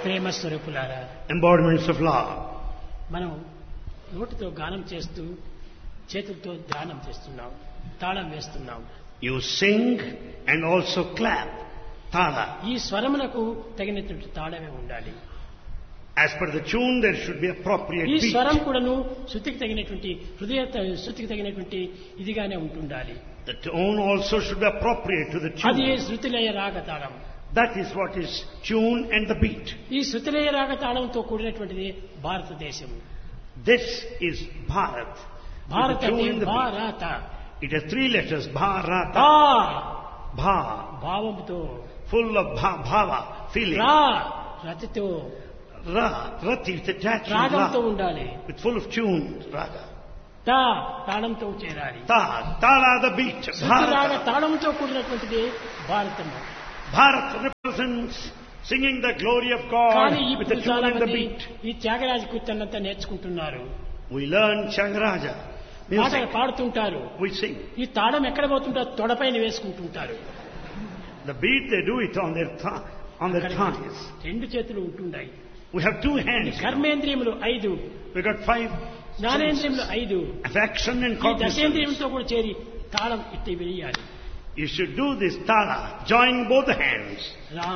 ప్రేమ స్వరూపులారా embodiments of love. మనం నోటితో గానం చేస్తూ చేతులతో ధ్యానం చేస్తున్నాం తాళం వేస్తున్నాం You sing and also clap. Tala. ఈ స్వరమునకు తగినటువంటి తాళమే ఉండాలి As per the tune, there should be appropriate ఈ beat. స్వరం కూడాను శృతికి తగినటువంటి హృదయ శృతికి తగినటువంటి ఇదిగానే ఉంటుండాలి The tone also should be appropriate to the అది tune. శృతిలయ రాగ తాళం That is what is tune and the beat. ఈ శృతిలయ రాగ తాళంతో కూడినటువంటిది భారతదేశం This is Bharat. With భారత the tune and the beat. భారత It has three letters, Bharata, భా Bha, భావంతో full of bha, bhava, feeling. రా రతితో Ra, Rati with attachment, రాగంతో ra, ఉండాలి with full of tune, Raga. తా తాళంతో చేరాలి Ta, Tala the beat. శృతి రాగ Bharata. తాళంతో కూడినటువంటిది Bharatam Bharat represents singing the glory of God కానీ with the ఇప్పుడు tune చాలా and the మంది beat. ఈ త్యాగరాజ కీర్తనంతా నేర్చుకుంటున్నారు We learn Changaraja పాటలు music. పాడుతుంటారు We sing. ఈ తాళం ఎక్కడ పోతుంటారు తొడపైన వేసుకుంటుంటారు The beat they do it on their th- on their అక్కడ thighs. రెండు చేతులు ఉంటుండాయి We have two ఈ hands. కర్మేంద్రియములు ఐదు We got five జ్ఞానేంద్రియములు senses. ఐదు Affection and ఈ cognizance. దశేంద్రియంతో కూడా చేరి తాళం ఇట్టి వేయాలి You should do this tala, join both hands. రా